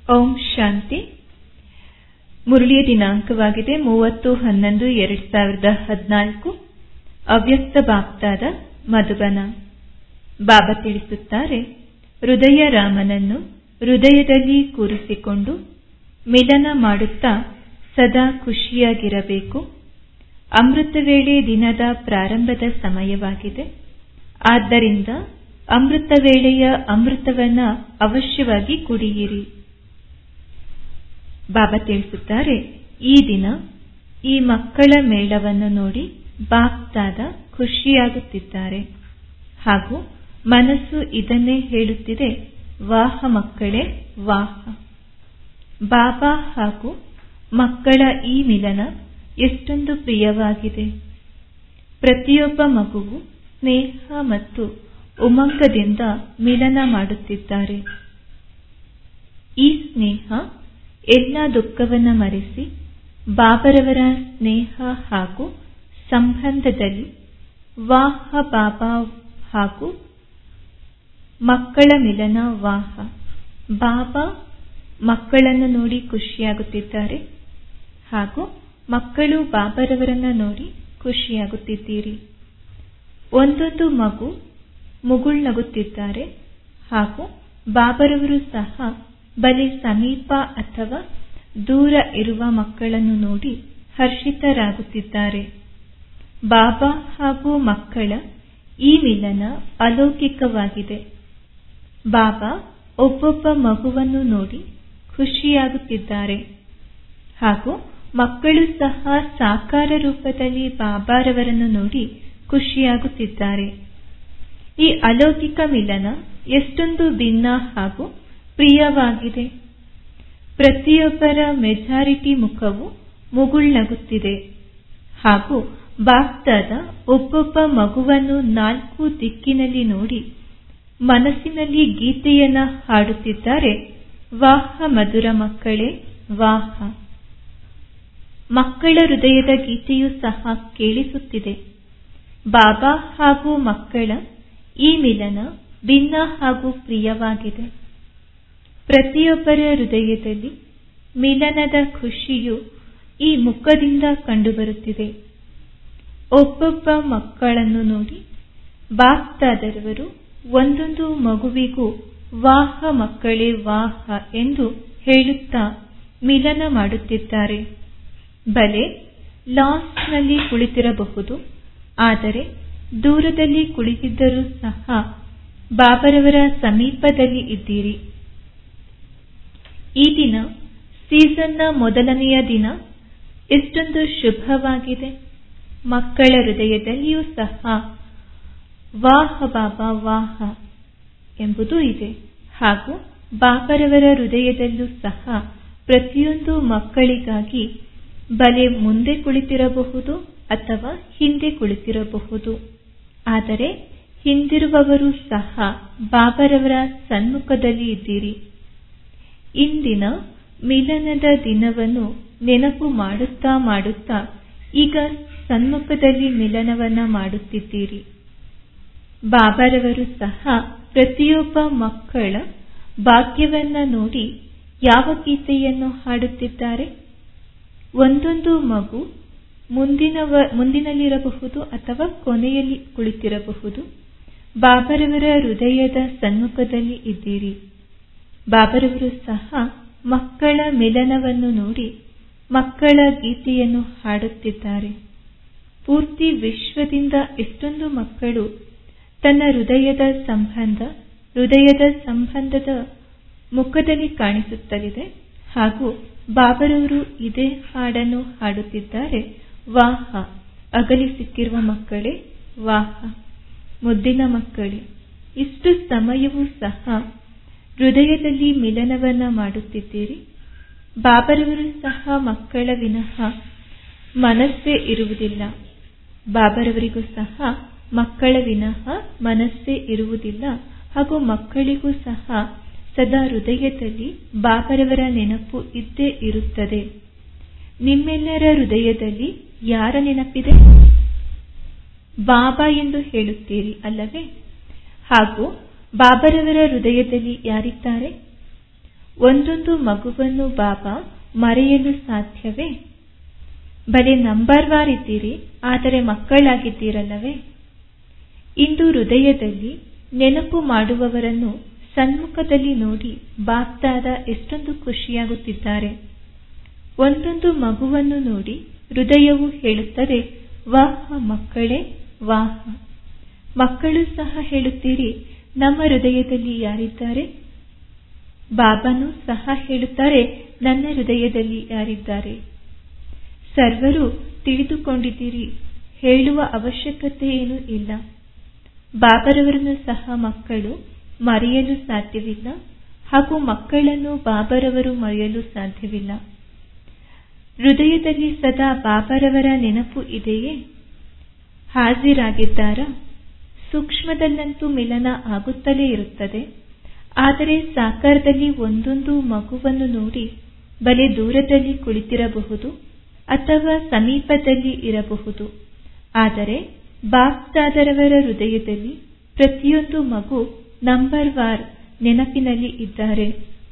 ಓಂ ಶಾಂತಿ ಮುರಳಿಯ ದಿನಾಂಕವಾಗಿದೆ ಮೂವತ್ತು ಹನ್ನೊಂದು ಎರಡು ಸಾವಿರದ ಹದಿನಾಲ್ಕು ಅವ್ಯಕ್ತ ಬಾಪ್ತಾದ ಮಧುಬನ ಬಾಬಾ ತಿಳಿಸುತ್ತಾರೆ ಹೃದಯ ರಾಮನನ್ನು ಹೃದಯದಲ್ಲಿ ಕೂರಿಸಿಕೊಂಡು ಮಿಲನ ಮಾಡುತ್ತಾ ಸದಾ ಖುಷಿಯಾಗಿರಬೇಕು ಅಮೃತ ವೇಳೆ ದಿನದ ಪ್ರಾರಂಭದ ಸಮಯವಾಗಿದೆ ಆದ್ದರಿಂದ ಅಮೃತ ವೇಳೆಯ ಅಮೃತವನ್ನ ಅವಶ್ಯವಾಗಿ ಕುಡಿಯಿರಿ ಬಾಬಾ ತಿಳಿಸುತ್ತಾರೆ ಈ ದಿನ ಈ ಮಕ್ಕಳ ಮೇಳವನ್ನು ನೋಡಿ ಬಾಪ್ತಾದ ಖುಷಿಯಾಗುತ್ತಿದ್ದಾರೆ ಹಾಗೂ ಮನಸ್ಸು ಇದನ್ನೇ ಹೇಳುತ್ತಿದೆ ವಾಹ ಮಕ್ಕಳೇ ವಾಹ ಬಾಬಾ ಹಾಗೂ ಮಕ್ಕಳ ಈ ಮಿಲನ ಎಷ್ಟೊಂದು ಪ್ರಿಯವಾಗಿದೆ ಪ್ರತಿಯೊಬ್ಬ ಮಗುವು ಸ್ನೇಹ ಮತ್ತು ಉಮಂಗದಿಂದ ಮಿಲನ ಮಾಡುತ್ತಿದ್ದಾರೆ ಈ ಸ್ನೇಹ ಎಲ್ಲ ದುಃಖವನ್ನ ಮರೆಸಿ ಬಾಬರವರ ಸ್ನೇಹ ಹಾಗೂ ಸಂಬಂಧದಲ್ಲಿ ವಾಹ ಬಾಬಾ ಹಾಗೂ ಮಕ್ಕಳ ಮಿಲನ ವಾಹ ಬಾಬಾ ಮಕ್ಕಳನ್ನು ನೋಡಿ ಖುಷಿಯಾಗುತ್ತಿದ್ದಾರೆ ಹಾಗೂ ಮಕ್ಕಳು ಬಾಬರವರನ್ನ ನೋಡಿ ಖುಷಿಯಾಗುತ್ತಿದ್ದೀರಿ ಒಂದೊಂದು ಮಗು ಮುಗುಳ್ನಗುತ್ತಿದ್ದಾರೆ ಹಾಗೂ ಬಾಬರವರು ಸಹ ಬಲೆ ಸಮೀಪ ಅಥವಾ ದೂರ ಇರುವ ಮಕ್ಕಳನ್ನು ನೋಡಿ ಹರ್ಷಿತರಾಗುತ್ತಿದ್ದಾರೆ ಬಾಬಾ ಹಾಗೂ ಮಕ್ಕಳ ಈ ಮಿಲನ ಅಲೌಕಿಕವಾಗಿದೆ ಬಾಬಾ ಒಬ್ಬೊಬ್ಬ ಮಗುವನ್ನು ನೋಡಿ ಖುಷಿಯಾಗುತ್ತಿದ್ದಾರೆ ಹಾಗೂ ಮಕ್ಕಳು ಸಹ ಸಾಕಾರ ರೂಪದಲ್ಲಿ ಬಾಬಾರವರನ್ನು ನೋಡಿ ಖುಷಿಯಾಗುತ್ತಿದ್ದಾರೆ ಈ ಅಲೌಕಿಕ ಮಿಲನ ಎಷ್ಟೊಂದು ಭಿನ್ನ ಹಾಗೂ ಪ್ರಿಯವಾಗಿದೆ ಪ್ರತಿಯೊಬ್ಬರ ಮೆಜಾರಿಟಿ ಮುಖವು ಮುಗುಳ್ನಗುತ್ತಿದೆ ಹಾಗೂ ಬಾಪ್ತಾದ ಒಬ್ಬೊಬ್ಬ ಮಗುವನ್ನು ನಾಲ್ಕು ದಿಕ್ಕಿನಲ್ಲಿ ನೋಡಿ ಮನಸ್ಸಿನಲ್ಲಿ ಗೀತೆಯನ್ನ ಹಾಡುತ್ತಿದ್ದಾರೆ ವಾಹ ಮಧುರ ಮಕ್ಕಳೇ ವಾಹ ಮಕ್ಕಳ ಹೃದಯದ ಗೀತೆಯೂ ಸಹ ಕೇಳಿಸುತ್ತಿದೆ ಬಾಬಾ ಹಾಗೂ ಮಕ್ಕಳ ಈ ಮಿಲನ ಭಿನ್ನ ಹಾಗೂ ಪ್ರಿಯವಾಗಿದೆ ಪ್ರತಿಯೊಬ್ಬರ ಹೃದಯದಲ್ಲಿ ಮಿಲನದ ಖುಷಿಯು ಈ ಮುಖದಿಂದ ಕಂಡುಬರುತ್ತಿದೆ ಒಬ್ಬೊಬ್ಬ ಮಕ್ಕಳನ್ನು ನೋಡಿ ಬಾಪ್ತಾದರವರು ಒಂದೊಂದು ಮಗುವಿಗೂ ವಾಹ ಮಕ್ಕಳೇ ವಾಹ ಎಂದು ಹೇಳುತ್ತಾ ಮಿಲನ ಮಾಡುತ್ತಿದ್ದಾರೆ ಬಲೆ ಲಾಸ್ನಲ್ಲಿ ಕುಳಿತಿರಬಹುದು ಆದರೆ ದೂರದಲ್ಲಿ ಕುಳಿತಿದ್ದರೂ ಸಹ ಬಾಬರವರ ಸಮೀಪದಲ್ಲಿ ಇದ್ದೀರಿ ಈ ದಿನ ಸೀಸನ್ನ ಮೊದಲನೆಯ ದಿನ ಎಷ್ಟೊಂದು ಶುಭವಾಗಿದೆ ಮಕ್ಕಳ ಹೃದಯದಲ್ಲಿಯೂ ಸಹ ವಾಹ ಬಾಬಾ ವಾಹ ಎಂಬುದು ಇದೆ ಹಾಗೂ ಬಾಬರವರ ಹೃದಯದಲ್ಲೂ ಸಹ ಪ್ರತಿಯೊಂದು ಮಕ್ಕಳಿಗಾಗಿ ಬಲೆ ಮುಂದೆ ಕುಳಿತಿರಬಹುದು ಅಥವಾ ಹಿಂದೆ ಕುಳಿತಿರಬಹುದು ಆದರೆ ಹಿಂದಿರುವವರು ಸಹ ಬಾಬರವರ ಸನ್ಮುಖದಲ್ಲಿ ಇದ್ದೀರಿ ಇಂದಿನ ಮಿಲನದ ದಿನವನ್ನು ನೆನಪು ಮಾಡುತ್ತಾ ಮಾಡುತ್ತಾ ಈಗ ಸನ್ಮುಖದಲ್ಲಿ ಮಿಲನವನ್ನ ಮಾಡುತ್ತಿದ್ದೀರಿ ಬಾಬರವರು ಸಹ ಪ್ರತಿಯೊಬ್ಬ ಮಕ್ಕಳ ಭಾಗ್ಯವನ್ನ ನೋಡಿ ಯಾವ ಗೀತೆಯನ್ನು ಹಾಡುತ್ತಿದ್ದಾರೆ ಒಂದೊಂದು ಮಗು ಮುಂದಿನವ ಮುಂದಿನಲ್ಲಿರಬಹುದು ಅಥವಾ ಕೊನೆಯಲ್ಲಿ ಕುಳಿತಿರಬಹುದು ಬಾಬರವರ ಹೃದಯದ ಸನ್ಮುಖದಲ್ಲಿ ಇದ್ದೀರಿ ಬಾಬರವರು ಸಹ ಮಕ್ಕಳ ಮಿಲನವನ್ನು ನೋಡಿ ಮಕ್ಕಳ ಗೀತೆಯನ್ನು ಹಾಡುತ್ತಿದ್ದಾರೆ ಪೂರ್ತಿ ವಿಶ್ವದಿಂದ ಎಷ್ಟೊಂದು ಮಕ್ಕಳು ತನ್ನ ಹೃದಯದ ಸಂಬಂಧ ಹೃದಯದ ಸಂಬಂಧದ ಮುಖದಲ್ಲಿ ಕಾಣಿಸುತ್ತಲಿದೆ ಹಾಗೂ ಬಾಬರವರು ಇದೇ ಹಾಡನ್ನು ಹಾಡುತ್ತಿದ್ದಾರೆ ವಾಹ ಅಗಲಿ ಸಿಕ್ಕಿರುವ ಮಕ್ಕಳೇ ವಾಹ ಮುದ್ದಿನ ಮಕ್ಕಳೇ ಇಷ್ಟು ಸಮಯವೂ ಸಹ ಹೃದಯದಲ್ಲಿ ಮಿಲನವನ್ನ ಮಾಡುತ್ತಿದ್ದೀರಿ ಬಾಬರವರು ಸಹ ಮಕ್ಕಳ ವಿನಃ ಮನಸ್ಸೇ ಇರುವುದಿಲ್ಲ ಬಾಬರವರಿಗೂ ಸಹ ಮಕ್ಕಳ ವಿನಃ ಮನಸ್ಸೇ ಇರುವುದಿಲ್ಲ ಹಾಗೂ ಮಕ್ಕಳಿಗೂ ಸಹ ಸದಾ ಹೃದಯದಲ್ಲಿ ಬಾಬರವರ ನೆನಪು ಇದ್ದೇ ಇರುತ್ತದೆ ನಿಮ್ಮೆಲ್ಲರ ಹೃದಯದಲ್ಲಿ ಯಾರ ನೆನಪಿದೆ ಬಾಬಾ ಎಂದು ಹೇಳುತ್ತೀರಿ ಅಲ್ಲವೇ ಹಾಗೂ ಬಾಬರವರ ಹೃದಯದಲ್ಲಿ ಯಾರಿದ್ದಾರೆ ಒಂದೊಂದು ಮಗುವನ್ನು ಬಾಬಾ ಮರೆಯಲು ಸಾಧ್ಯವೇ ಬಲೆ ನಂಬರ್ ವಾರ್ ಇದ್ದೀರಿ ಆದರೆ ಮಕ್ಕಳಾಗಿದ್ದೀರಲ್ಲವೇ ಇಂದು ಹೃದಯದಲ್ಲಿ ನೆನಪು ಮಾಡುವವರನ್ನು ಸನ್ಮುಖದಲ್ಲಿ ನೋಡಿ ಬಾಪ್ದಾದ ಎಷ್ಟೊಂದು ಖುಷಿಯಾಗುತ್ತಿದ್ದಾರೆ ಒಂದೊಂದು ಮಗುವನ್ನು ನೋಡಿ ಹೃದಯವು ಹೇಳುತ್ತದೆ ವಾಹ ಮಕ್ಕಳೇ ವಾಹ ಮಕ್ಕಳು ಸಹ ಹೇಳುತ್ತೀರಿ ನಮ್ಮ ಹೃದಯದಲ್ಲಿ ಯಾರಿದ್ದಾರೆ ಬಾಬಾನೂ ಸಹ ಹೇಳುತ್ತಾರೆ ನನ್ನ ಹೃದಯದಲ್ಲಿ ಯಾರಿದ್ದಾರೆ ಸರ್ವರು ತಿಳಿದುಕೊಂಡಿದ್ದೀರಿ ಹೇಳುವ ಅವಶ್ಯಕತೆ ಏನೂ ಇಲ್ಲ ಬಾಬರವರನ್ನು ಸಹ ಮಕ್ಕಳು ಮರೆಯಲು ಸಾಧ್ಯವಿಲ್ಲ ಹಾಗೂ ಮಕ್ಕಳನ್ನು ಬಾಬರವರು ಮರೆಯಲು ಸಾಧ್ಯವಿಲ್ಲ ಹೃದಯದಲ್ಲಿ ಸದಾ ಬಾಬರವರ ನೆನಪು ಇದೆಯೇ ಹಾಜಿರಾಗಿದ್ದಾರಾ ಸೂಕ್ಷ್ಮದಲ್ಲಂತೂ ಮಿಲನ ಆಗುತ್ತಲೇ ಇರುತ್ತದೆ ಆದರೆ ಸಾಕಾರದಲ್ಲಿ ಒಂದೊಂದು ಮಗುವನ್ನು ನೋಡಿ ಬಲೆ ದೂರದಲ್ಲಿ ಕುಳಿತಿರಬಹುದು ಅಥವಾ ಸಮೀಪದಲ್ಲಿ ಇರಬಹುದು ಆದರೆ ಬಾಪ್ದಾದರವರ ಹೃದಯದಲ್ಲಿ ಪ್ರತಿಯೊಂದು ಮಗು ನಂಬರ್ ವಾರ್ ನೆನಪಿನಲ್ಲಿ ಇದ್ದಾರೆ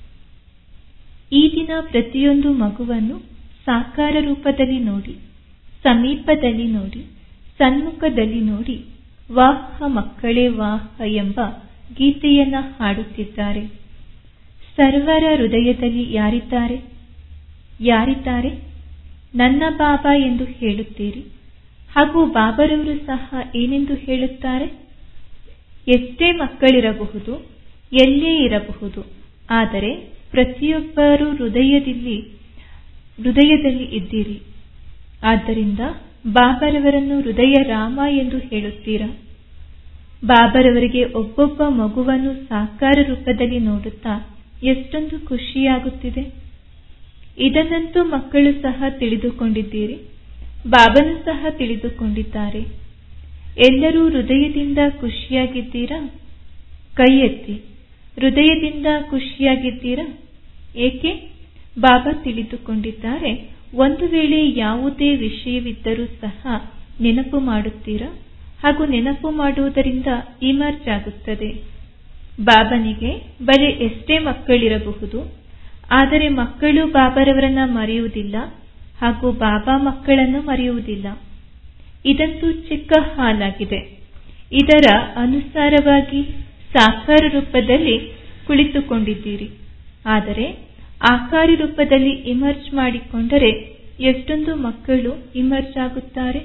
ಈ ದಿನ ಪ್ರತಿಯೊಂದು ಮಗುವನ್ನು ಸಾಕಾರ ರೂಪದಲ್ಲಿ ನೋಡಿ ಸಮೀಪದಲ್ಲಿ ನೋಡಿ ಸನ್ಮುಖದಲ್ಲಿ ನೋಡಿ ವಾಹ ಮಕ್ಕಳೇ ವಾಹ ಎಂಬ ಗೀತೆಯನ್ನ ಹಾಡುತ್ತಿದ್ದಾರೆ ಸರ್ವರ ಹೃದಯದಲ್ಲಿ ಯಾರಿದ್ದಾರೆ ಯಾರಿದ್ದಾರೆ ನನ್ನ ಬಾಬಾ ಎಂದು ಹೇಳುತ್ತೀರಿ ಹಾಗೂ ಬಾಬರವರು ಸಹ ಏನೆಂದು ಹೇಳುತ್ತಾರೆ ಎಷ್ಟೇ ಮಕ್ಕಳಿರಬಹುದು ಎಲ್ಲೇ ಇರಬಹುದು ಆದರೆ ಪ್ರತಿಯೊಬ್ಬರೂ ಹೃದಯದಲ್ಲಿ ಹೃದಯದಲ್ಲಿ ಇದ್ದೀರಿ ಆದ್ದರಿಂದ ಬಾಬರವರನ್ನು ಹೃದಯ ರಾಮ ಎಂದು ಹೇಳುತ್ತೀರಾ ಬಾಬರವರಿಗೆ ಒಬ್ಬೊಬ್ಬ ಮಗುವನ್ನು ಸಾಕಾರ ರೂಪದಲ್ಲಿ ನೋಡುತ್ತಾ ಎಷ್ಟೊಂದು ಖುಷಿಯಾಗುತ್ತಿದೆ ಇದನ್ನಂತೂ ಮಕ್ಕಳು ಸಹ ತಿಳಿದುಕೊಂಡಿದ್ದೀರಿ ಬಾಬನು ಸಹ ತಿಳಿದುಕೊಂಡಿದ್ದಾರೆ ಎಲ್ಲರೂ ಹೃದಯದಿಂದ ಖುಷಿಯಾಗಿದ್ದೀರಾ ಕೈ ಎತ್ತಿ ಹೃದಯದಿಂದ ಖುಷಿಯಾಗಿದ್ದೀರಾ ಏಕೆ ಬಾಬಾ ತಿಳಿದುಕೊಂಡಿದ್ದಾರೆ ಒಂದು ವೇಳೆ ಯಾವುದೇ ವಿಷಯವಿದ್ದರೂ ಸಹ ನೆನಪು ಮಾಡುತ್ತೀರಾ ಹಾಗೂ ನೆನಪು ಮಾಡುವುದರಿಂದ ಇಮರ್ಜ್ ಆಗುತ್ತದೆ ಬಾಬನಿಗೆ ಬಲೆ ಎಷ್ಟೇ ಮಕ್ಕಳಿರಬಹುದು ಆದರೆ ಮಕ್ಕಳು ಬಾಬರವರನ್ನ ಮರೆಯುವುದಿಲ್ಲ ಹಾಗೂ ಬಾಬಾ ಮಕ್ಕಳನ್ನು ಮರೆಯುವುದಿಲ್ಲ ಇದಂತೂ ಚಿಕ್ಕ ಹಾಲಾಗಿದೆ ಇದರ ಅನುಸಾರವಾಗಿ ಸಾಕಾರ ರೂಪದಲ್ಲಿ ಕುಳಿತುಕೊಂಡಿದ್ದೀರಿ ಆದರೆ ಆಕಾರಿ ರೂಪದಲ್ಲಿ ಇಮರ್ಜ್ ಮಾಡಿಕೊಂಡರೆ ಎಷ್ಟೊಂದು ಮಕ್ಕಳು ಇಮರ್ಜ್ ಆಗುತ್ತಾರೆ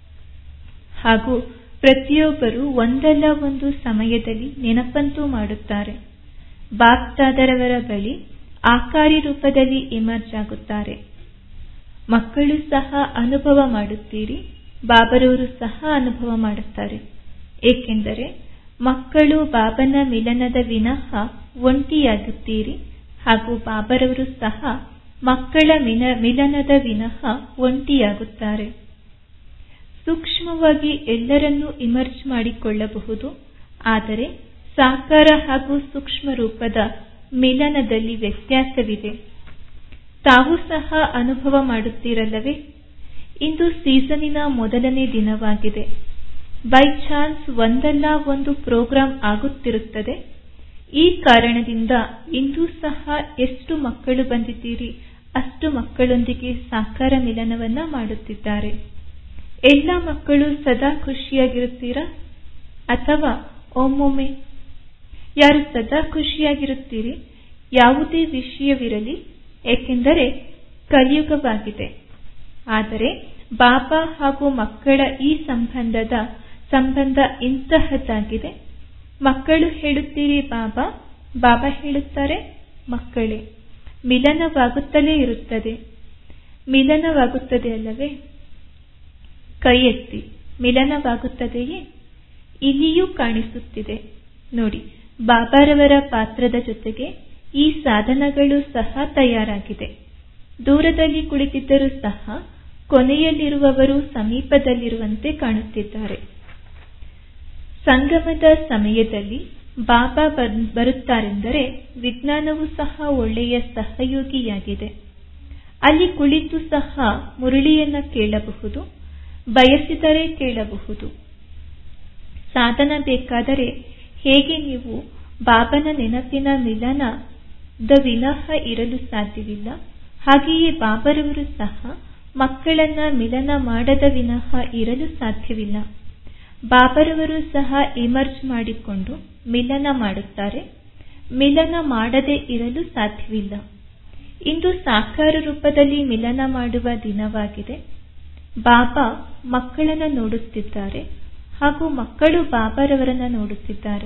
ಹಾಗೂ ಪ್ರತಿಯೊಬ್ಬರು ಒಂದಲ್ಲ ಒಂದು ಸಮಯದಲ್ಲಿ ನೆನಪಂತೂ ಮಾಡುತ್ತಾರೆ ಬಾಪ್ದಾದರವರ ಬಳಿ ಆಕಾರಿ ರೂಪದಲ್ಲಿ ಇಮರ್ಜ್ ಆಗುತ್ತಾರೆ ಮಕ್ಕಳು ಸಹ ಅನುಭವ ಮಾಡುತ್ತೀರಿ ಬಾಬರವರು ಸಹ ಅನುಭವ ಮಾಡುತ್ತಾರೆ ಏಕೆಂದರೆ ಮಕ್ಕಳು ಬಾಬನ ಮಿಲನದ ವಿನಃ ಒಂಟಿಯಾಗುತ್ತೀರಿ ಹಾಗೂ ಬಾಬರವರು ಸಹ ಮಕ್ಕಳ ಮಿಲನದ ವಿನಃ ಒಂಟಿಯಾಗುತ್ತಾರೆ ಸೂಕ್ಷ್ಮವಾಗಿ ಎಲ್ಲರನ್ನೂ ಇಮರ್ಜ್ ಮಾಡಿಕೊಳ್ಳಬಹುದು ಆದರೆ ಸಾಕಾರ ಹಾಗೂ ಸೂಕ್ಷ್ಮ ರೂಪದ ಮಿಲನದಲ್ಲಿ ವ್ಯತ್ಯಾಸವಿದೆ ತಾವು ಸಹ ಅನುಭವ ಮಾಡುತ್ತೀರಲ್ಲವೇ ಇಂದು ಸೀಸನಿನ ಮೊದಲನೇ ದಿನವಾಗಿದೆ ಬೈ ಚಾನ್ಸ್ ಒಂದಲ್ಲ ಒಂದು ಪ್ರೋಗ್ರಾಂ ಆಗುತ್ತಿರುತ್ತದೆ ಈ ಕಾರಣದಿಂದ ಇಂದು ಸಹ ಎಷ್ಟು ಮಕ್ಕಳು ಬಂದಿದ್ದೀರಿ ಅಷ್ಟು ಮಕ್ಕಳೊಂದಿಗೆ ಸಾಕಾರ ಮಿಲನವನ್ನ ಮಾಡುತ್ತಿದ್ದಾರೆ ಎಲ್ಲ ಮಕ್ಕಳು ಸದಾ ಖುಷಿಯಾಗಿರುತ್ತೀರಾ ಅಥವಾ ಒಮ್ಮೊಮ್ಮೆ ಯಾರು ಸದಾ ಖುಷಿಯಾಗಿರುತ್ತೀರಿ ಯಾವುದೇ ವಿಷಯವಿರಲಿ ಏಕೆಂದರೆ ಕಲಿಯುಗವಾಗಿದೆ ಆದರೆ ಬಾಬಾ ಹಾಗೂ ಮಕ್ಕಳ ಈ ಸಂಬಂಧದ ಸಂಬಂಧ ಇಂತಹದ್ದಾಗಿದೆ ಮಕ್ಕಳು ಹೇಳುತ್ತೀರಿ ಬಾಬಾ ಬಾಬಾ ಹೇಳುತ್ತಾರೆ ಮಕ್ಕಳೇ ಮಿಲನವಾಗುತ್ತಲೇ ಇರುತ್ತದೆ ಮಿಲನವಾಗುತ್ತದೆ ಅಲ್ಲವೇ ಕೈ ಎತ್ತಿ ಮಿಲನವಾಗುತ್ತದೆಯೇ ಇಲ್ಲಿಯೂ ಕಾಣಿಸುತ್ತಿದೆ ನೋಡಿ ಬಾಬಾರವರ ಪಾತ್ರದ ಜೊತೆಗೆ ಈ ಸಾಧನಗಳು ಸಹ ತಯಾರಾಗಿದೆ ದೂರದಲ್ಲಿ ಕುಳಿತಿದ್ದರೂ ಸಹ ಕೊನೆಯಲ್ಲಿರುವವರು ಸಮೀಪದಲ್ಲಿರುವಂತೆ ಕಾಣುತ್ತಿದ್ದಾರೆ ಸಂಗಮದ ಸಮಯದಲ್ಲಿ ಬಾಬಾ ಬರುತ್ತಾರೆಂದರೆ ವಿಜ್ಞಾನವು ಸಹ ಒಳ್ಳೆಯ ಸಹಯೋಗಿಯಾಗಿದೆ ಅಲ್ಲಿ ಕುಳಿತು ಸಹ ಮುರಳಿಯನ್ನ ಕೇಳಬಹುದು ಬಯಸಿದರೆ ಕೇಳಬಹುದು ಸಾಧನ ಬೇಕಾದರೆ ಹೇಗೆ ನೀವು ಬಾಬನ ನೆನಪಿನ ಮಿಲನ ದ ವಿನಃ ಇರಲು ಸಾಧ್ಯವಿಲ್ಲ ಹಾಗೆಯೇ ಬಾಬರವರು ಸಹ ಮಕ್ಕಳನ್ನ ಮಿಲನ ಮಾಡದ ವಿನಃ ಇರಲು ಸಾಧ್ಯವಿಲ್ಲ ಬಾಬರವರು ಸಹ ಇಮರ್ಜ್ ಮಾಡಿಕೊಂಡು ಮಿಲನ ಮಾಡುತ್ತಾರೆ ಮಿಲನ ಮಾಡದೆ ಇರಲು ಸಾಧ್ಯವಿಲ್ಲ ಇಂದು ಸಾಕಾರ ರೂಪದಲ್ಲಿ ಮಿಲನ ಮಾಡುವ ದಿನವಾಗಿದೆ ಬಾಬಾ ಮಕ್ಕಳನ್ನ ನೋಡುತ್ತಿದ್ದಾರೆ ಹಾಗೂ ಮಕ್ಕಳು ಬಾಬಾರವರನ್ನ ನೋಡುತ್ತಿದ್ದಾರೆ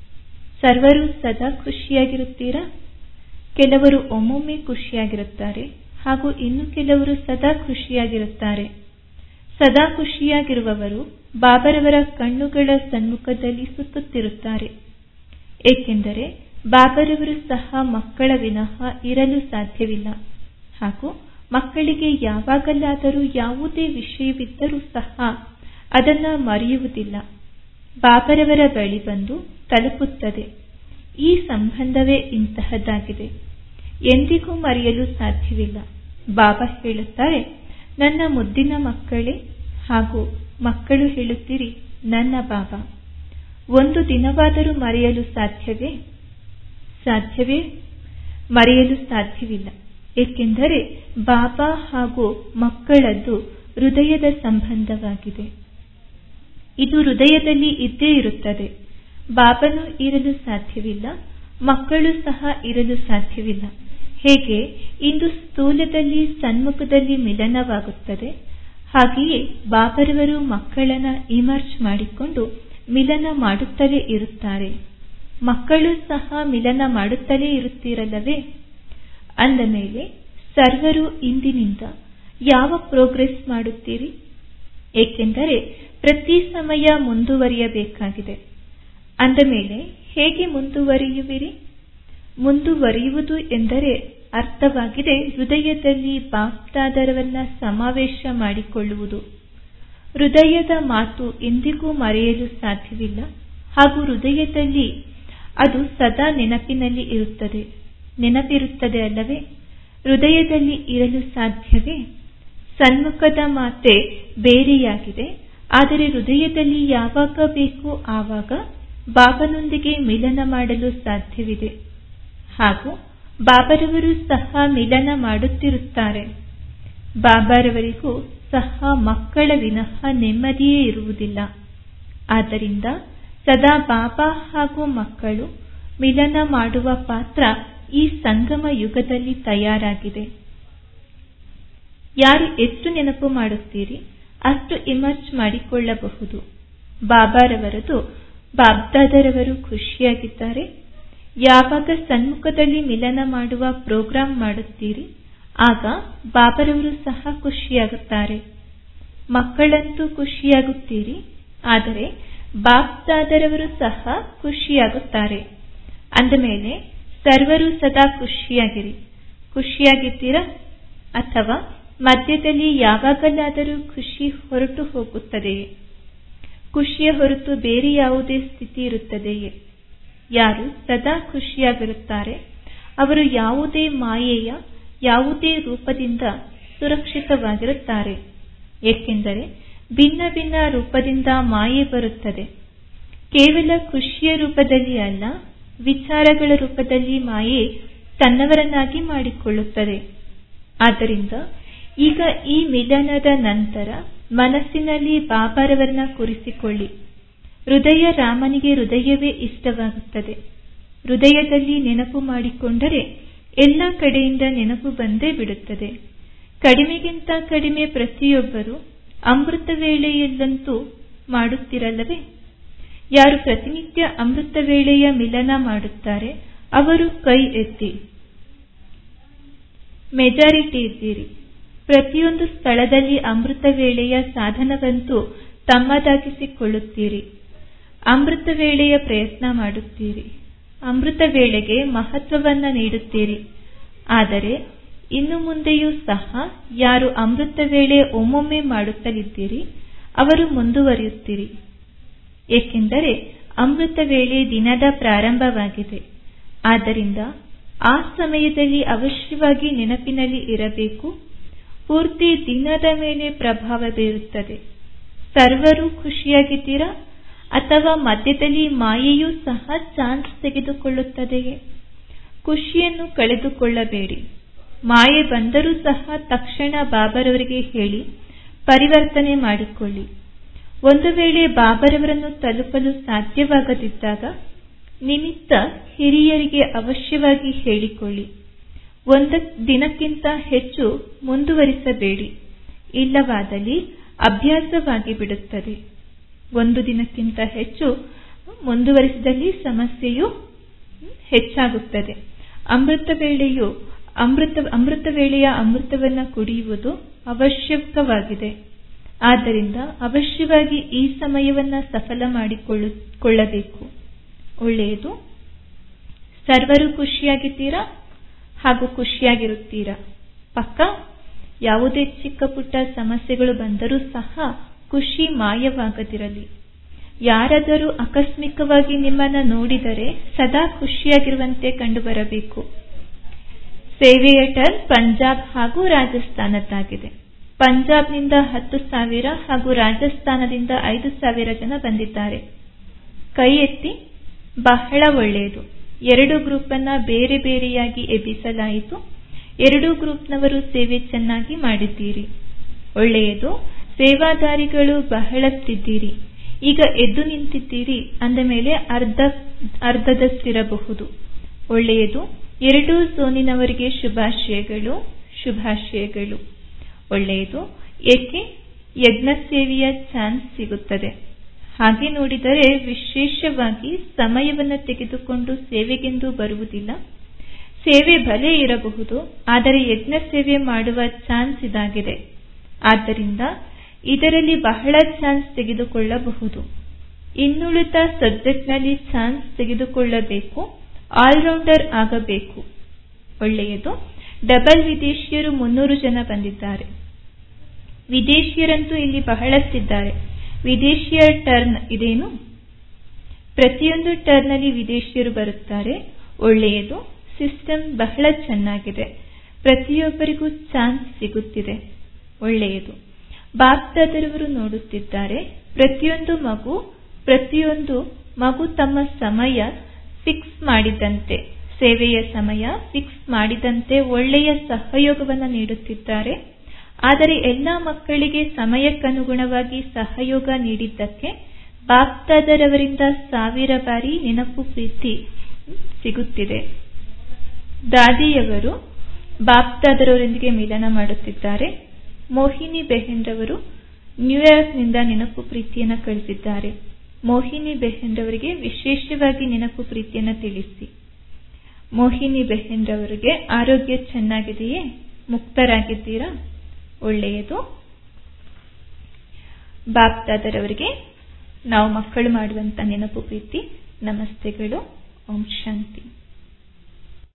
ಸರ್ವರು ಸದಾ ಖುಷಿಯಾಗಿರುತ್ತೀರಾ ಕೆಲವರು ಒಮ್ಮೊಮ್ಮೆ ಖುಷಿಯಾಗಿರುತ್ತಾರೆ ಹಾಗೂ ಇನ್ನು ಕೆಲವರು ಸದಾ ಖುಷಿಯಾಗಿರುತ್ತಾರೆ ಸದಾ ಖುಷಿಯಾಗಿರುವವರು ಬಾಬರವರ ಕಣ್ಣುಗಳ ಸನ್ಮುಖದಲ್ಲಿ ಸುತ್ತುತ್ತಿರುತ್ತಾರೆ ಏಕೆಂದರೆ ಬಾಬರವರು ಸಹ ಮಕ್ಕಳ ವಿನಃ ಇರಲು ಸಾಧ್ಯವಿಲ್ಲ ಹಾಗೂ ಮಕ್ಕಳಿಗೆ ಯಾವಾಗಲಾದರೂ ಯಾವುದೇ ವಿಷಯವಿದ್ದರೂ ಸಹ ಅದನ್ನ ಮರೆಯುವುದಿಲ್ಲ ಬಾಬರವರ ಬಳಿ ಬಂದು ತಲುಪುತ್ತದೆ ಈ ಸಂಬಂಧವೇ ಇಂತಹದ್ದಾಗಿದೆ ಎಂದಿಗೂ ಮರೆಯಲು ಸಾಧ್ಯವಿಲ್ಲ ಬಾಬಾ ಹೇಳುತ್ತಾರೆ ನನ್ನ ಮುದ್ದಿನ ಮಕ್ಕಳೇ ಹಾಗೂ ಮಕ್ಕಳು ಹೇಳುತ್ತೀರಿ ನನ್ನ ಬಾಬಾ ಒಂದು ದಿನವಾದರೂ ಮರೆಯಲು ಸಾಧ್ಯವೇ ಸಾಧ್ಯವೇ ಮರೆಯಲು ಸಾಧ್ಯವಿಲ್ಲ ಏಕೆಂದರೆ ಬಾಬಾ ಹಾಗೂ ಮಕ್ಕಳದ್ದು ಹೃದಯದ ಸಂಬಂಧವಾಗಿದೆ ಇದು ಹೃದಯದಲ್ಲಿ ಇದ್ದೇ ಇರುತ್ತದೆ ಬಾಬನು ಇರಲು ಸಾಧ್ಯವಿಲ್ಲ ಮಕ್ಕಳು ಸಹ ಇರಲು ಸಾಧ್ಯವಿಲ್ಲ ಹೇಗೆ ಇಂದು ಸ್ಥೂಲದಲ್ಲಿ ಸನ್ಮುಖದಲ್ಲಿ ಮಿಲನವಾಗುತ್ತದೆ ಹಾಗೆಯೇ ಬಾಬರವರು ಮಕ್ಕಳನ್ನ ಇಮರ್ಜ್ ಮಾಡಿಕೊಂಡು ಮಿಲನ ಮಾಡುತ್ತಲೇ ಇರುತ್ತಾರೆ ಮಕ್ಕಳು ಸಹ ಮಿಲನ ಮಾಡುತ್ತಲೇ ಇರುತ್ತೀರಲ್ಲವೇ ಅಂದ ಮೇಲೆ ಸರ್ವರು ಇಂದಿನಿಂದ ಯಾವ ಪ್ರೋಗ್ರೆಸ್ ಮಾಡುತ್ತೀರಿ ಏಕೆಂದರೆ ಪ್ರತಿ ಸಮಯ ಮುಂದುವರಿಯಬೇಕಾಗಿದೆ ಅಂದ ಮೇಲೆ ಹೇಗೆ ಮುಂದುವರಿಯುವಿರಿ ಮುಂದುವರಿಯುವುದು ಎಂದರೆ ಅರ್ಥವಾಗಿದೆ ಹೃದಯದಲ್ಲಿ ಬಾಪ್ದಾದರವನ್ನ ಸಮಾವೇಶ ಮಾಡಿಕೊಳ್ಳುವುದು ಹೃದಯದ ಮಾತು ಎಂದಿಗೂ ಮರೆಯಲು ಸಾಧ್ಯವಿಲ್ಲ ಹಾಗೂ ಹೃದಯದಲ್ಲಿ ಅದು ಸದಾ ನೆನಪಿನಲ್ಲಿ ಇರುತ್ತದೆ ನೆನಪಿರುತ್ತದೆ ಅಲ್ಲವೇ ಹೃದಯದಲ್ಲಿ ಇರಲು ಸಾಧ್ಯವೇ ಸನ್ಮುಖದ ಮಾತೆ ಬೇರೆಯಾಗಿದೆ ಆದರೆ ಹೃದಯದಲ್ಲಿ ಯಾವಾಗ ಬೇಕು ಆವಾಗ ಬಾಬನೊಂದಿಗೆ ಮಿಲನ ಮಾಡಲು ಸಾಧ್ಯವಿದೆ ಹಾಗೂ ಬಾಬರವರು ಸಹ ಮಿಲನ ಮಾಡುತ್ತಿರುತ್ತಾರೆ ಬಾಬಾರವರಿಗೂ ಸಹ ಮಕ್ಕಳ ವಿನಃ ನೆಮ್ಮದಿಯೇ ಇರುವುದಿಲ್ಲ ಆದ್ದರಿಂದ ಸದಾ ಬಾಬಾ ಹಾಗೂ ಮಕ್ಕಳು ಮಿಲನ ಮಾಡುವ ಪಾತ್ರ ಈ ಸಂಗಮ ಯುಗದಲ್ಲಿ ತಯಾರಾಗಿದೆ ಯಾರು ಎಷ್ಟು ನೆನಪು ಮಾಡುತ್ತೀರಿ ಅಷ್ಟು ಇಮರ್ಜ್ ಮಾಡಿಕೊಳ್ಳಬಹುದು ಬಾಬಾರವರದು ಬಾಬ್ದಾದರವರು ಖುಷಿಯಾಗಿದ್ದಾರೆ ಯಾವಾಗ ಸನ್ಮುಖದಲ್ಲಿ ಮಿಲನ ಮಾಡುವ ಪ್ರೋಗ್ರಾಂ ಮಾಡುತ್ತೀರಿ ಆಗ ಬಾಬರವರು ಸಹ ಖುಷಿಯಾಗುತ್ತಾರೆ ಮಕ್ಕಳಂತೂ ಖುಷಿಯಾಗುತ್ತೀರಿ ಆದರೆ ಬಾಪ್ದಾದರವರು ಸಹ ಖುಷಿಯಾಗುತ್ತಾರೆ ಅಂದ ಮೇಲೆ ಸರ್ವರು ಸದಾ ಖುಷಿಯಾಗಿರಿ ಖುಷಿಯಾಗಿದ್ದೀರಾ ಅಥವಾ ಮಧ್ಯದಲ್ಲಿ ಯಾವಾಗಲಾದರೂ ಖುಷಿ ಹೊರಟು ಹೋಗುತ್ತದೆಯೇ ಖುಷಿಯ ಹೊರತು ಬೇರೆ ಯಾವುದೇ ಸ್ಥಿತಿ ಇರುತ್ತದೆಯೇ ಯಾರು ಸದಾ ಖುಷಿಯಾಗಿರುತ್ತಾರೆ ಅವರು ಯಾವುದೇ ಮಾಯೆಯ ಯಾವುದೇ ರೂಪದಿಂದ ಸುರಕ್ಷಿತವಾಗಿರುತ್ತಾರೆ ಏಕೆಂದರೆ ಭಿನ್ನ ಭಿನ್ನ ರೂಪದಿಂದ ಮಾಯೆ ಬರುತ್ತದೆ ಕೇವಲ ಖುಷಿಯ ರೂಪದಲ್ಲಿ ಅಲ್ಲ ವಿಚಾರಗಳ ರೂಪದಲ್ಲಿ ಮಾಯೆ ತನ್ನವರನ್ನಾಗಿ ಮಾಡಿಕೊಳ್ಳುತ್ತದೆ ಆದ್ದರಿಂದ ಈಗ ಈ ಮಿಲನದ ನಂತರ ಮನಸ್ಸಿನಲ್ಲಿ ಬಾಬಾರವರನ್ನ ಕೂರಿಸಿಕೊಳ್ಳಿ ಹೃದಯ ರಾಮನಿಗೆ ಹೃದಯವೇ ಇಷ್ಟವಾಗುತ್ತದೆ ಹೃದಯದಲ್ಲಿ ನೆನಪು ಮಾಡಿಕೊಂಡರೆ ಎಲ್ಲ ಕಡೆಯಿಂದ ನೆನಪು ಬಂದೇ ಬಿಡುತ್ತದೆ ಕಡಿಮೆಗಿಂತ ಕಡಿಮೆ ಪ್ರತಿಯೊಬ್ಬರು ಅಮೃತ ವೇಳೆಯಲ್ಲಂತೂ ಮಾಡುತ್ತಿರಲ್ಲವೇ ಯಾರು ಪ್ರತಿನಿತ್ಯ ಅಮೃತ ವೇಳೆಯ ಮಿಲನ ಮಾಡುತ್ತಾರೆ ಅವರು ಕೈ ಎತ್ತಿ ಮೆಜಾರಿಟಿ ಇದ್ದೀರಿ ಪ್ರತಿಯೊಂದು ಸ್ಥಳದಲ್ಲಿ ಅಮೃತ ವೇಳೆಯ ಸಾಧನವಂತೂ ತಮ್ಮದಾಗಿಸಿಕೊಳ್ಳುತ್ತೀರಿ ಅಮೃತ ವೇಳೆಯ ಪ್ರಯತ್ನ ಮಾಡುತ್ತೀರಿ ಅಮೃತ ವೇಳೆಗೆ ಮಹತ್ವವನ್ನ ನೀಡುತ್ತೀರಿ ಆದರೆ ಇನ್ನು ಮುಂದೆಯೂ ಸಹ ಯಾರು ಅಮೃತ ವೇಳೆ ಒಮ್ಮೊಮ್ಮೆ ಮಾಡುತ್ತಲಿದ್ದೀರಿ ಅವರು ಮುಂದುವರಿಯುತ್ತೀರಿ ಏಕೆಂದರೆ ಅಮೃತ ವೇಳೆ ದಿನದ ಪ್ರಾರಂಭವಾಗಿದೆ ಆದ್ದರಿಂದ ಆ ಸಮಯದಲ್ಲಿ ಅವಶ್ಯವಾಗಿ ನೆನಪಿನಲ್ಲಿ ಇರಬೇಕು ಪೂರ್ತಿ ದಿನದ ಮೇಲೆ ಪ್ರಭಾವ ಬೀರುತ್ತದೆ ಸರ್ವರು ಖುಷಿಯಾಗಿದ್ದೀರಾ ಅಥವಾ ಮಧ್ಯದಲ್ಲಿ ಮಾಯೆಯೂ ಸಹ ಚಾನ್ಸ್ ತೆಗೆದುಕೊಳ್ಳುತ್ತದೆಯೇ ಖುಷಿಯನ್ನು ಕಳೆದುಕೊಳ್ಳಬೇಡಿ ಮಾಯೆ ಬಂದರೂ ಸಹ ತಕ್ಷಣ ಬಾಬರವರಿಗೆ ಹೇಳಿ ಪರಿವರ್ತನೆ ಮಾಡಿಕೊಳ್ಳಿ ಒಂದು ವೇಳೆ ಬಾಬರವರನ್ನು ತಲುಪಲು ಸಾಧ್ಯವಾಗದಿದ್ದಾಗ ನಿಮಿತ್ತ ಹಿರಿಯರಿಗೆ ಅವಶ್ಯವಾಗಿ ಹೇಳಿಕೊಳ್ಳಿ ಒಂದು ದಿನಕ್ಕಿಂತ ಹೆಚ್ಚು ಮುಂದುವರಿಸಬೇಡಿ ಇಲ್ಲವಾದಲ್ಲಿ ಅಭ್ಯಾಸವಾಗಿ ಬಿಡುತ್ತದೆ ಒಂದು ದಿನಕ್ಕಿಂತ ಹೆಚ್ಚು ಮುಂದುವರಿಸಿದಲ್ಲಿ ಸಮಸ್ಯೆಯು ಹೆಚ್ಚಾಗುತ್ತದೆ ಅಮೃತ ವೇಳೆಯು ಅಮೃತ ಅಮೃತ ವೇಳೆಯ ಅಮೃತವನ್ನು ಕುಡಿಯುವುದು ಅವಶ್ಯಕವಾಗಿದೆ ಆದ್ದರಿಂದ ಅವಶ್ಯವಾಗಿ ಈ ಸಮಯವನ್ನು ಸಫಲ ಮಾಡಿಕೊಳ್ಳಬೇಕು ಒಳ್ಳೆಯದು ಸರ್ವರು ಖುಷಿಯಾಗಿದ್ದೀರಾ ಹಾಗೂ ಖುಷಿಯಾಗಿರುತ್ತೀರಾ ಪಕ್ಕ ಯಾವುದೇ ಚಿಕ್ಕ ಪುಟ್ಟ ಸಮಸ್ಯೆಗಳು ಬಂದರೂ ಸಹ ಖುಷಿ ಮಾಯವಾಗದಿರಲಿ ಯಾರಾದರೂ ಆಕಸ್ಮಿಕವಾಗಿ ನಿಮ್ಮನ್ನು ನೋಡಿದರೆ ಸದಾ ಖುಷಿಯಾಗಿರುವಂತೆ ಕಂಡುಬರಬೇಕು ಸೇವೆಯ ಟರ್ನ್ ಪಂಜಾಬ್ ಹಾಗೂ ರಾಜಸ್ಥಾನದ್ದಾಗಿದೆ ಪಂಜಾಬ್ನಿಂದ ಹತ್ತು ಸಾವಿರ ಹಾಗೂ ರಾಜಸ್ಥಾನದಿಂದ ಐದು ಸಾವಿರ ಜನ ಬಂದಿದ್ದಾರೆ ಕೈ ಎತ್ತಿ ಬಹಳ ಒಳ್ಳೆಯದು ಎರಡು ಗ್ರೂಪ್ ಅನ್ನ ಬೇರೆ ಬೇರೆಯಾಗಿ ಎಬ್ಬಿಸಲಾಯಿತು ಎರಡೂ ಗ್ರೂಪ್ನವರು ಸೇವೆ ಚೆನ್ನಾಗಿ ಮಾಡಿದ್ದೀರಿ ಒಳ್ಳೆಯದು ಸೇವಾದಾರಿಗಳು ಬಹಳಷ್ಟಿದ್ದೀರಿ ಈಗ ಎದ್ದು ನಿಂತಿದ್ದೀರಿ ಅಂದ ಮೇಲೆ ಅರ್ಧ ಅರ್ಧದಷ್ಟಿರಬಹುದು ಒಳ್ಳೆಯದು ಎರಡೂ ಝೋನಿನವರಿಗೆ ಶುಭಾಶಯಗಳು ಶುಭಾಶಯಗಳು ಒಳ್ಳೆಯದು ಏಕೆ ಯಜ್ಞ ಸೇವೆಯ ಚಾನ್ಸ್ ಸಿಗುತ್ತದೆ ಹಾಗೆ ನೋಡಿದರೆ ವಿಶೇಷವಾಗಿ ಸಮಯವನ್ನು ತೆಗೆದುಕೊಂಡು ಸೇವೆಗೆಂದು ಬರುವುದಿಲ್ಲ ಸೇವೆ ಭಲೆ ಇರಬಹುದು ಆದರೆ ಯಜ್ಞ ಸೇವೆ ಮಾಡುವ ಚಾನ್ಸ್ ಇದಾಗಿದೆ ಆದ್ದರಿಂದ ಇದರಲ್ಲಿ ಬಹಳ ಚಾನ್ಸ್ ತೆಗೆದುಕೊಳ್ಳಬಹುದು ಇನ್ನುಳಿದ ಸಬ್ಜೆಕ್ಟ್ನಲ್ಲಿ ಚಾನ್ಸ್ ತೆಗೆದುಕೊಳ್ಳಬೇಕು ಆಲ್ರೌಂಡರ್ ಆಗಬೇಕು ಒಳ್ಳೆಯದು ಡಬಲ್ ವಿದೇಶಿಯರು ಮುನ್ನೂರು ಜನ ಬಂದಿದ್ದಾರೆ ವಿದೇಶಿಯರಂತೂ ಇಲ್ಲಿ ಬಹಳಷ್ಟಿದ್ದಾರೆ ವಿದೇಶಿಯ ಟರ್ನ್ ಇದೇನು ಪ್ರತಿಯೊಂದು ಟರ್ನ್ನಲ್ಲಿ ವಿದೇಶಿಯರು ಬರುತ್ತಾರೆ ಒಳ್ಳೆಯದು ಸಿಸ್ಟಮ್ ಬಹಳ ಚೆನ್ನಾಗಿದೆ ಪ್ರತಿಯೊಬ್ಬರಿಗೂ ಚಾನ್ಸ್ ಸಿಗುತ್ತಿದೆ ಒಳ್ಳೆಯದು ಬಾಪ್ದಾದರವರು ನೋಡುತ್ತಿದ್ದಾರೆ ಪ್ರತಿಯೊಂದು ಮಗು ಪ್ರತಿಯೊಂದು ಮಗು ತಮ್ಮ ಸಮಯ ಫಿಕ್ಸ್ ಮಾಡಿದಂತೆ ಸೇವೆಯ ಸಮಯ ಫಿಕ್ಸ್ ಮಾಡಿದಂತೆ ಒಳ್ಳೆಯ ಸಹಯೋಗವನ್ನು ನೀಡುತ್ತಿದ್ದಾರೆ ಆದರೆ ಎಲ್ಲಾ ಮಕ್ಕಳಿಗೆ ಸಮಯಕ್ಕನುಗುಣವಾಗಿ ಸಹಯೋಗ ನೀಡಿದ್ದಕ್ಕೆ ಬಾಪ್ದಾದರವರಿಂದ ಸಾವಿರ ಬಾರಿ ನೆನಪು ಪ್ರೀತಿ ಸಿಗುತ್ತಿದೆ ದಾದಿಯವರು ಬಾಪ್ದಾದರವರೊಂದಿಗೆ ಮಿಲನ ಮಾಡುತ್ತಿದ್ದಾರೆ ಮೋಹಿನಿ ಬೆಹೆನ್ರವರು ನ್ಯೂಯಾರ್ಕ್ನಿಂದ ನೆನಪು ಪ್ರೀತಿಯನ್ನು ಕಳಿಸಿದ್ದಾರೆ ಮೋಹಿನಿ ಬೆಹೆನ್ರವರಿಗೆ ವಿಶೇಷವಾಗಿ ನೆನಪು ಪ್ರೀತಿಯನ್ನು ತಿಳಿಸಿ ಮೋಹಿನಿ ಬೆಹೆನ್ರವರಿಗೆ ಆರೋಗ್ಯ ಚೆನ್ನಾಗಿದೆಯೇ ಮುಕ್ತರಾಗಿದ್ದೀರಾ ಒಳ್ಳೆಯದು ಬಾಪ್ದಾದರವರಿಗೆ ನಾವು ಮಕ್ಕಳು ಮಾಡುವಂತ ನೆನಪು ಪ್ರೀತಿ ನಮಸ್ತೆಗಳು ಓಂ ಶಾಂತಿ